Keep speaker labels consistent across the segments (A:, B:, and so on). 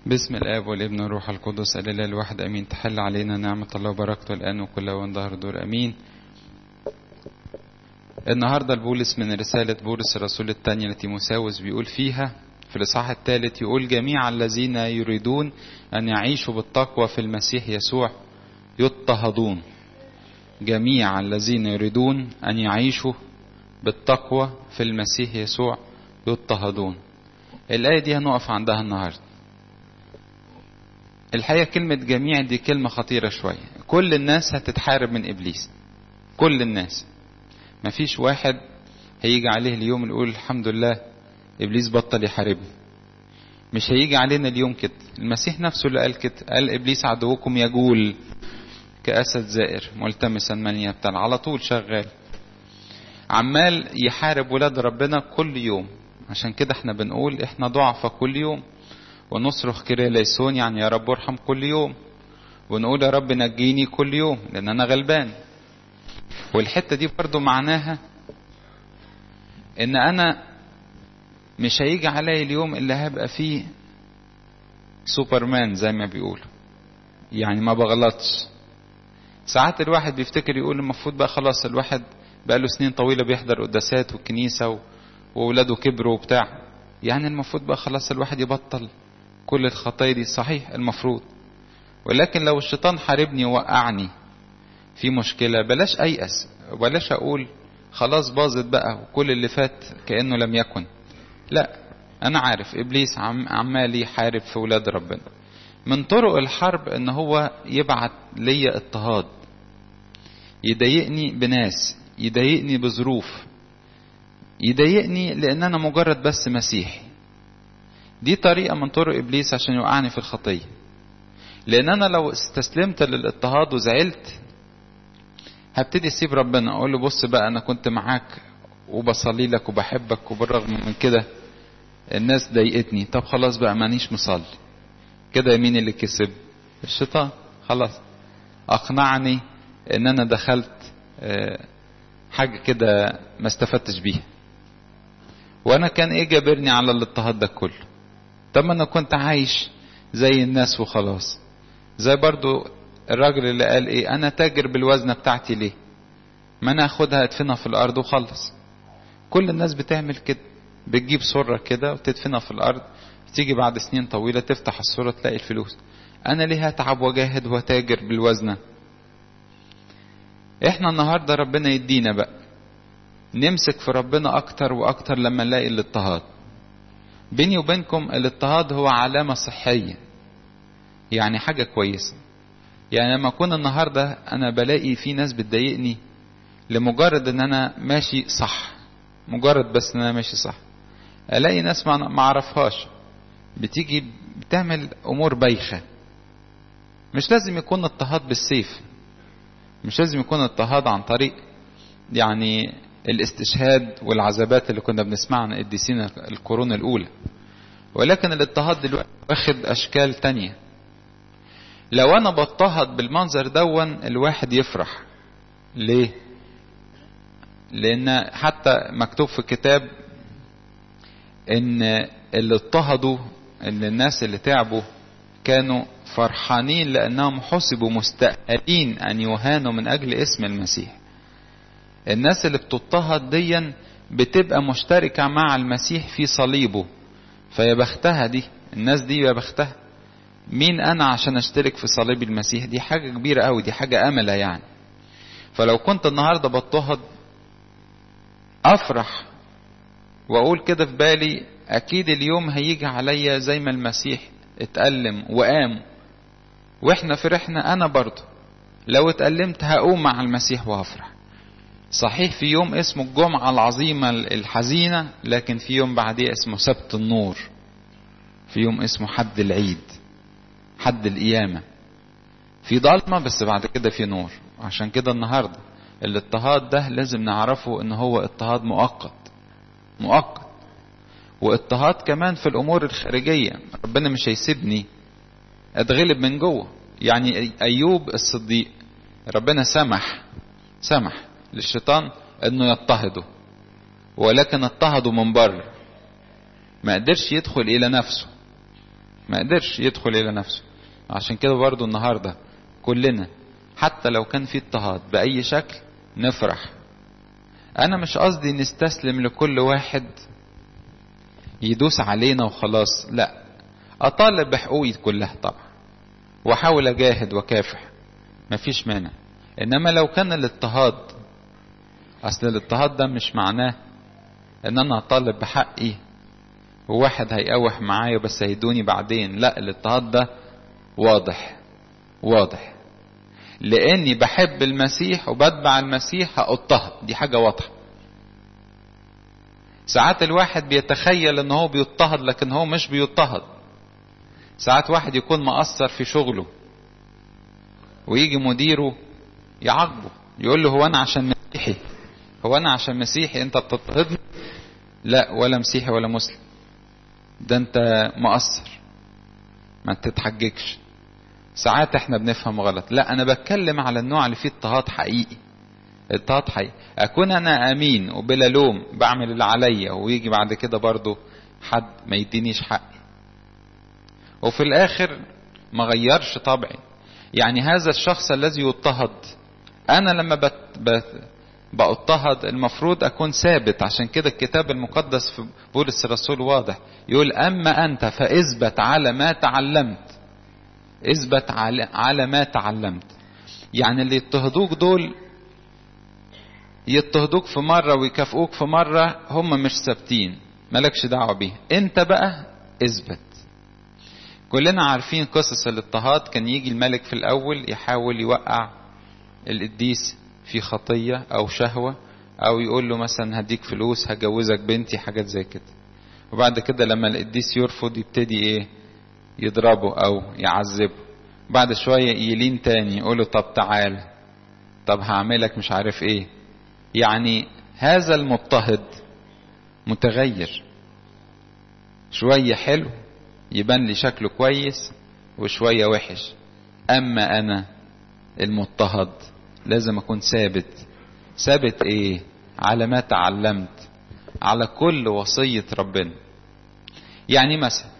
A: باسم الاب والابن والروح القدس الاله الواحد امين تحل علينا نعمه الله وبركته الان وكل وان ظهر دور امين النهارده البولس من رساله بولس الرسول الثانيه لتيموساوس بيقول فيها في الاصحاح الثالث يقول جميع الذين يريدون ان يعيشوا بالتقوى في المسيح يسوع يضطهدون جميع الذين يريدون ان يعيشوا بالتقوى في المسيح يسوع يضطهدون الآية دي هنقف عندها النهاردة الحقيقة كلمة جميع دي كلمة خطيرة شوية كل الناس هتتحارب من إبليس كل الناس مفيش واحد هيجي عليه اليوم يقول الحمد لله إبليس بطل يحاربني مش هيجي علينا اليوم كده المسيح نفسه اللي قال كده قال إبليس عدوكم يجول كأسد زائر ملتمسا من يبتل على طول شغال عمال يحارب ولاد ربنا كل يوم عشان كده احنا بنقول احنا ضعفة كل يوم ونصرخ كده ليسون يعني يا رب ارحم كل يوم ونقول يا رب نجيني كل يوم لان انا غلبان والحتة دي برضو معناها ان انا مش هيجي عليا اليوم اللي هبقى فيه سوبرمان زي ما بيقولوا يعني ما بغلطش ساعات الواحد بيفتكر يقول المفروض بقى خلاص الواحد بقى له سنين طويلة بيحضر قداسات والكنيسة و... وولاده كبروا وبتاع يعني المفروض بقى خلاص الواحد يبطل كل الخطايا دي صحيح المفروض ولكن لو الشيطان حاربني ووقعني في مشكلة بلاش أيأس بلاش أقول خلاص باظت بقى وكل اللي فات كأنه لم يكن لا أنا عارف إبليس عم عمال يحارب في ولاد ربنا من طرق الحرب إن هو يبعت ليا اضطهاد يضايقني بناس يضايقني بظروف يضايقني لان انا مجرد بس مسيحي دي طريقه من طرق ابليس عشان يوقعني في الخطيه لان انا لو استسلمت للاضطهاد وزعلت هبتدي اسيب ربنا اقول له بص بقى انا كنت معاك وبصلي لك وبحبك وبالرغم من كده الناس ضايقتني طب خلاص بقى مانيش مصلي كده مين اللي كسب الشيطان خلاص اقنعني ان انا دخلت حاجه كده ما استفدتش بيها وانا كان ايه جابرني على الاضطهاد ده كله طب ما انا كنت عايش زي الناس وخلاص زي برضو الراجل اللي قال ايه انا تاجر بالوزنه بتاعتي ليه ما انا اخدها ادفنها في الارض وخلص كل الناس بتعمل كده بتجيب صرة كده وتدفنها في الارض تيجي بعد سنين طويلة تفتح الصورة تلاقي الفلوس انا ليه هتعب واجاهد وتاجر بالوزنة احنا النهاردة ربنا يدينا بقى نمسك في ربنا اكتر واكتر لما نلاقي الاضطهاد بيني وبينكم الاضطهاد هو علامة صحية يعني حاجة كويسة يعني لما اكون النهاردة انا بلاقي في ناس بتضايقني لمجرد ان انا ماشي صح مجرد بس ان انا ماشي صح الاقي ناس ما اعرفهاش بتيجي بتعمل امور بايخة مش لازم يكون اضطهاد بالسيف مش لازم يكون اضطهاد عن طريق يعني الاستشهاد والعذابات اللي كنا بنسمعها عن قديسين القرون الأولى ولكن الاضطهاد دلوقتي واخد أشكال تانية لو أنا بضطهد بالمنظر دون الواحد يفرح ليه؟ لأن حتى مكتوب في كتاب إن اللي اضطهدوا إن الناس اللي تعبوا كانوا فرحانين لأنهم حسبوا مستأهلين أن يهانوا من أجل اسم المسيح الناس اللي بتضطهد ديا بتبقى مشتركة مع المسيح في صليبه فيا بختها دي الناس دي يا بختها مين أنا عشان أشترك في صليب المسيح دي حاجة كبيرة أوي دي حاجة أملة يعني فلو كنت النهاردة بضطهد أفرح وأقول كده في بالي أكيد اليوم هيجي عليا زي ما المسيح اتألم وقام واحنا فرحنا انا برضه لو اتألمت هقوم مع المسيح وهفرح صحيح في يوم اسمه الجمعة العظيمة الحزينة لكن في يوم بعديه اسمه سبت النور في يوم اسمه حد العيد حد القيامة في ضلمة بس بعد كده في نور عشان كده النهاردة الاضطهاد ده لازم نعرفه ان هو اضطهاد مؤقت مؤقت واضطهاد كمان في الامور الخارجيه ربنا مش هيسيبني اتغلب من جوه يعني ايوب الصديق ربنا سمح سمح للشيطان انه يضطهده ولكن اضطهده من بره ما قدرش يدخل الى نفسه ما قدرش يدخل الى نفسه عشان كده برضو النهاردة كلنا حتى لو كان في اضطهاد بأي شكل نفرح انا مش قصدي نستسلم لكل واحد يدوس علينا وخلاص لا اطالب بحقوقي كلها طبعا واحاول اجاهد وكافح مفيش مانع انما لو كان الاضطهاد اصل الاضطهاد ده مش معناه ان انا اطالب بحقي وواحد هيقوح معايا بس هيدوني بعدين لا الاضطهاد ده واضح واضح لاني بحب المسيح وبتبع المسيح هاضطهد دي حاجة واضحة ساعات الواحد بيتخيل ان هو بيضطهد لكن هو مش بيضطهد ساعات واحد يكون مقصر في شغله ويجي مديره يعاقبه يقول له هو انا عشان مسيحي هو انا عشان مسيحي انت بتضطهدني لا ولا مسيحي ولا مسلم ده انت مقصر ما تتحججش ساعات احنا بنفهم غلط لا انا بتكلم على النوع اللي فيه اضطهاد حقيقي اضطهاد حقيقي اكون انا امين وبلا لوم بعمل اللي عليا ويجي بعد كده برضه حد ما يدينيش حقي وفي الاخر ما غيرش طبعي يعني هذا الشخص الذي يضطهد انا لما بت بت بأضطهد المفروض أكون ثابت عشان كده الكتاب المقدس في بولس الرسول واضح يقول أما أنت فاثبت على ما تعلمت اثبت على, على ما تعلمت يعني اللي يضطهدوك دول يضطهدوك في مرة ويكافئوك في مرة هم مش ثابتين مالكش دعوة بيه انت بقى اثبت كلنا عارفين قصص الاضطهاد كان يجي الملك في الأول يحاول يوقع القديس في خطية أو شهوة أو يقول له مثلا هديك فلوس هجوزك بنتي حاجات زي كده وبعد كده لما القديس يرفض يبتدي إيه يضربه أو يعذبه بعد شوية يلين تاني يقوله طب تعال طب هعملك مش عارف إيه يعني هذا المضطهد متغير شوية حلو يبان لي شكله كويس وشوية وحش أما أنا المضطهد لازم أكون ثابت ثابت إيه على ما تعلمت على كل وصية ربنا يعني مثلا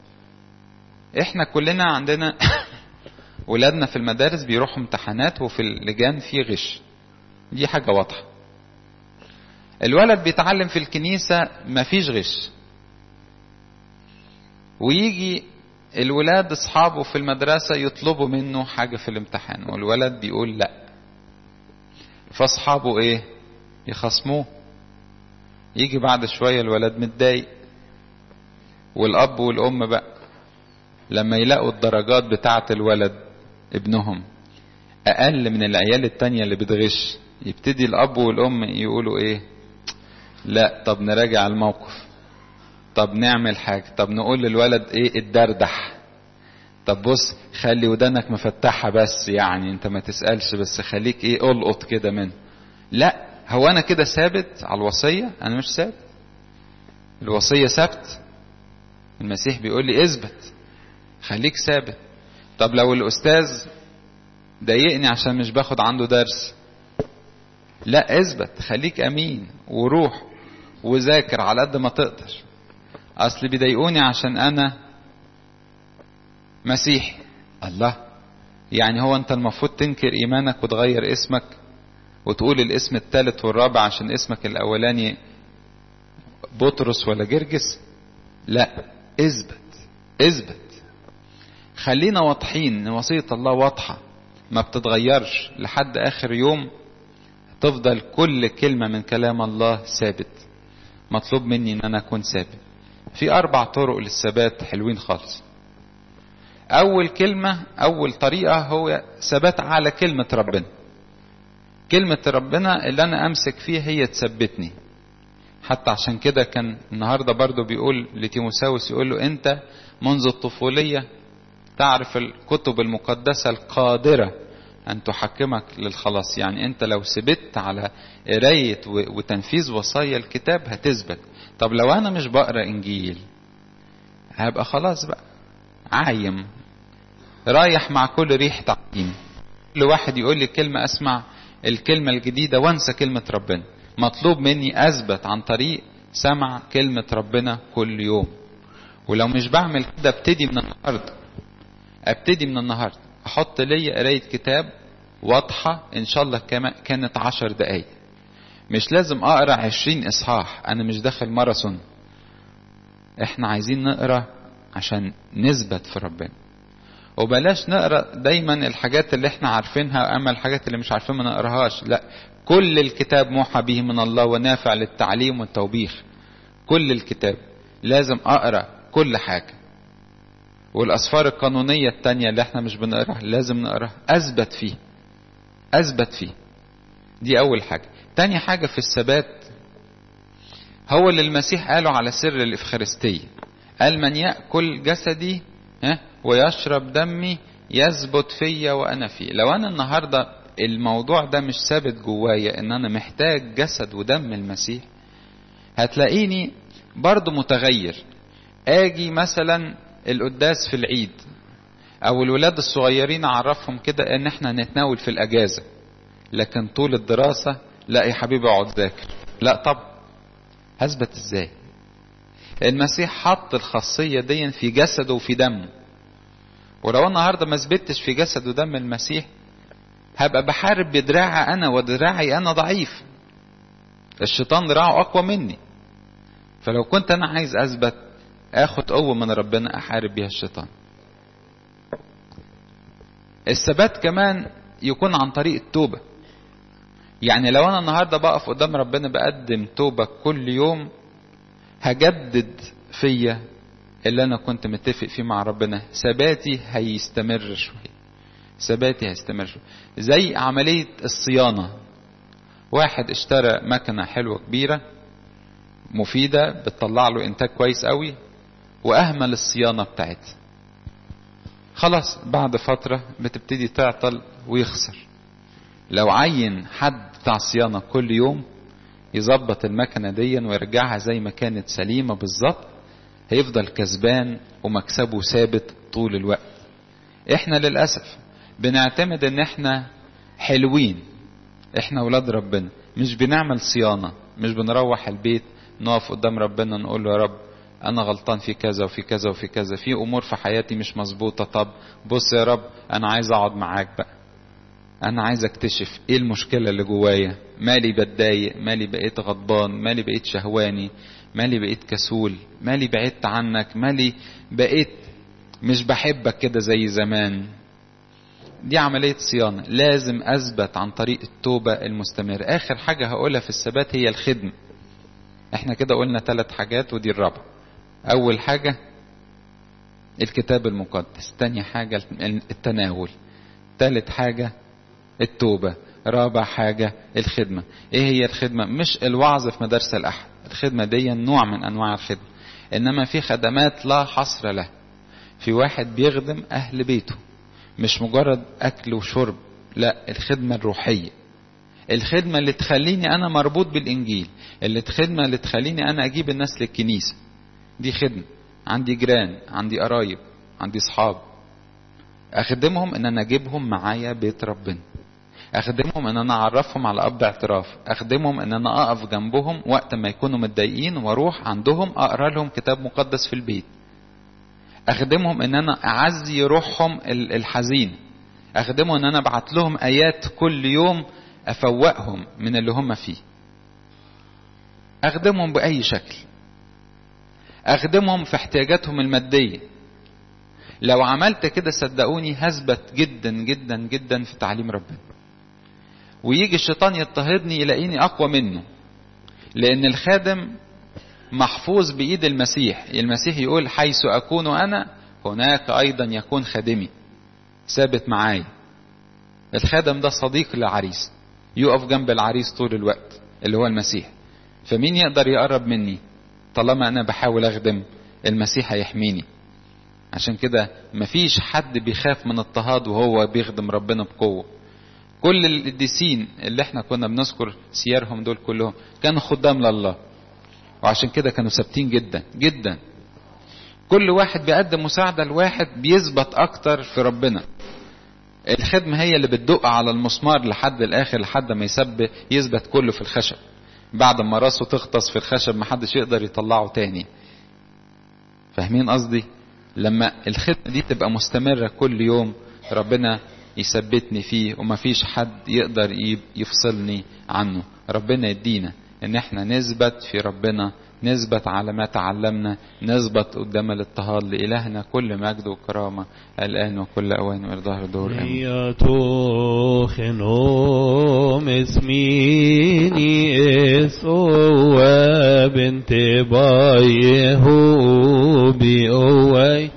A: احنا كلنا عندنا ولادنا في المدارس بيروحوا امتحانات وفي اللجان في غش دي حاجة واضحة الولد بيتعلم في الكنيسة مفيش غش ويجي الولاد اصحابه في المدرسة يطلبوا منه حاجة في الامتحان والولد بيقول لا فاصحابه ايه يخصموه يجي بعد شوية الولد متضايق والاب والام بقى لما يلاقوا الدرجات بتاعة الولد ابنهم اقل من العيال التانية اللي بتغش يبتدي الاب والام يقولوا ايه لا طب نراجع الموقف طب نعمل حاجة طب نقول للولد ايه اتدردح طب بص خلي ودانك مفتحة بس يعني انت ما تسألش بس خليك ايه القط كده منه لا هو انا كده ثابت على الوصية انا مش ثابت الوصية ثابت المسيح بيقول لي اثبت خليك ثابت طب لو الاستاذ ضايقني عشان مش باخد عنده درس لا اثبت خليك امين وروح وذاكر على قد ما تقدر اصل بيضايقوني عشان انا مسيحي الله يعني هو انت المفروض تنكر ايمانك وتغير اسمك وتقول الاسم الثالث والرابع عشان اسمك الاولاني بطرس ولا جرجس لا اثبت اثبت خلينا واضحين ان وصية الله واضحة ما بتتغيرش لحد اخر يوم تفضل كل كلمة من كلام الله ثابت مطلوب مني ان انا اكون ثابت في اربع طرق للثبات حلوين خالص اول كلمة اول طريقة هو ثبات على كلمة ربنا كلمة ربنا اللي انا امسك فيها هي تثبتني حتى عشان كده كان النهاردة برضو بيقول لتيموساوس يقول له انت منذ الطفولية تعرف الكتب المقدسة القادرة أن تحكمك للخلاص يعني أنت لو ثبت على قراية وتنفيذ وصايا الكتاب هتثبت طب لو أنا مش بقرأ إنجيل هبقى خلاص بقى عايم رايح مع كل ريح تعليم كل واحد يقول لي كلمة أسمع الكلمة الجديدة وانسى كلمة ربنا مطلوب مني أثبت عن طريق سمع كلمة ربنا كل يوم ولو مش بعمل كده ابتدي من النهارده ابتدي من النهارده احط لي قرايه كتاب واضحه ان شاء الله كانت عشر دقايق مش لازم اقرا عشرين اصحاح انا مش داخل ماراثون احنا عايزين نقرا عشان نثبت في ربنا وبلاش نقرا دايما الحاجات اللي احنا عارفينها اما الحاجات اللي مش عارفين ما نقراهاش لا كل الكتاب موحى به من الله ونافع للتعليم والتوبيخ كل الكتاب لازم اقرا كل حاجه والاسفار القانونيه التانية اللي احنا مش بنقراها لازم نقراها اثبت فيه اثبت فيه دي اول حاجه تاني حاجه في الثبات هو اللي المسيح قاله على سر الافخارستيه قال من ياكل جسدي ها ويشرب دمي يثبت فيا وانا فيه لو انا النهارده الموضوع ده مش ثابت جوايا ان انا محتاج جسد ودم المسيح هتلاقيني برضه متغير اجي مثلا القداس في العيد او الولاد الصغيرين اعرفهم كده ان احنا نتناول في الاجازه لكن طول الدراسه لا يا حبيبي اقعد ذاكر لا طب هثبت ازاي المسيح حط الخاصيه دي في جسده وفي دمه ولو النهارده ما ثبتش في جسد ودم المسيح هبقى بحارب بدراعي انا ودراعي انا ضعيف الشيطان دراعه اقوى مني فلو كنت انا عايز اثبت اخد قوه من ربنا احارب بيها الشيطان الثبات كمان يكون عن طريق التوبه يعني لو انا النهارده بقف قدام ربنا بقدم توبه كل يوم هجدد فيا اللي انا كنت متفق فيه مع ربنا ثباتي هيستمر شويه ثباتي هيستمر شويه زي عمليه الصيانه واحد اشترى مكنه حلوه كبيره مفيده بتطلع له انتاج كويس قوي واهمل الصيانه بتاعتها خلاص بعد فتره بتبتدي تعطل ويخسر لو عين حد بتاع صيانه كل يوم يظبط المكنه دي ويرجعها زي ما كانت سليمه بالظبط هيفضل كسبان ومكسبه ثابت طول الوقت احنا للاسف بنعتمد ان احنا حلوين احنا ولاد ربنا مش بنعمل صيانه مش بنروح البيت نقف قدام ربنا نقول له يا رب انا غلطان في كذا وفي كذا وفي كذا في امور في حياتي مش مظبوطه طب بص يا رب انا عايز اقعد معاك بقى انا عايز اكتشف ايه المشكله اللي جوايا مالي بتضايق مالي بقيت غضبان مالي بقيت شهواني مالي بقيت كسول مالي بعدت عنك مالي بقيت مش بحبك كده زي زمان دي عملية صيانة لازم أثبت عن طريق التوبة المستمرة آخر حاجة هقولها في الثبات هي الخدمة احنا كده قلنا ثلاث حاجات ودي الرابعة أول حاجة الكتاب المقدس تاني حاجة التناول تالت حاجة التوبة رابع حاجة الخدمة ايه هي الخدمة مش الوعظ في مدارس الأحد الخدمة دي نوع من أنواع الخدمة إنما في خدمات لا حصر لها في واحد بيخدم أهل بيته مش مجرد أكل وشرب لا الخدمة الروحية الخدمة اللي تخليني أنا مربوط بالإنجيل اللي الخدمة اللي تخليني أنا أجيب الناس للكنيسة دي خدمة عندي جيران عندي قرايب عندي صحاب أخدمهم إن أنا أجيبهم معايا بيت ربنا اخدمهم ان انا اعرفهم على اب اعتراف اخدمهم ان انا اقف جنبهم وقت ما يكونوا متضايقين واروح عندهم اقرا لهم كتاب مقدس في البيت اخدمهم ان انا اعزي روحهم الحزين اخدمهم ان انا ابعت لهم ايات كل يوم افوقهم من اللي هم فيه اخدمهم باي شكل اخدمهم في احتياجاتهم الماديه لو عملت كده صدقوني هثبت جدا جدا جدا في تعليم ربنا ويجي الشيطان يضطهدني يلاقيني اقوى منه لان الخادم محفوظ بايد المسيح المسيح يقول حيث اكون انا هناك ايضا يكون خادمي ثابت معايا الخادم ده صديق للعريس يقف جنب العريس طول الوقت اللي هو المسيح فمين يقدر يقرب مني طالما انا بحاول اخدم المسيح هيحميني عشان كده مفيش حد بيخاف من اضطهاد وهو بيخدم ربنا بقوه كل القديسين اللي احنا كنا بنذكر سيرهم دول كلهم كانوا خدام لله وعشان كده كانوا ثابتين جدا جدا كل واحد بيقدم مساعدة لواحد بيثبت أكتر في ربنا الخدمة هي اللي بتدق على المسمار لحد الآخر لحد ما يثبت يثبت كله في الخشب بعد ما راسه تغطس في الخشب محدش يقدر يطلعه تاني فاهمين قصدي لما الخدمة دي تبقى مستمرة كل يوم ربنا يثبتني فيه ومفيش حد يقدر يفصلني عنه ربنا يدينا ان احنا نثبت في ربنا نثبت على ما تعلمنا نثبت قدام الاضطهاد لإلهنا كل مجد وكرامة الآن وكل أوان وإرضاه دور
B: آمين خنوم اسميني اسوا بنت بايه بأوي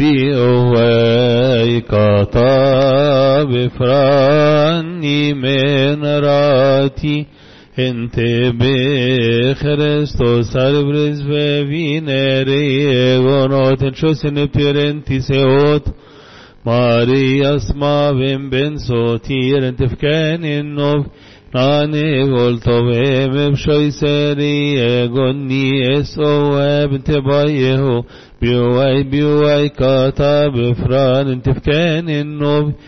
B: بأوي كطاب فراني من راتي انت بخريستوس البرز فينيري غنوت شوس نبترنتي سيوت ماريا اسما بن بن صوتير انت فكان النوف ناني قلتو بهم بشوي سري غني اسو بنت بايه بيواي بيواي كاتا بفران انت فكان النوف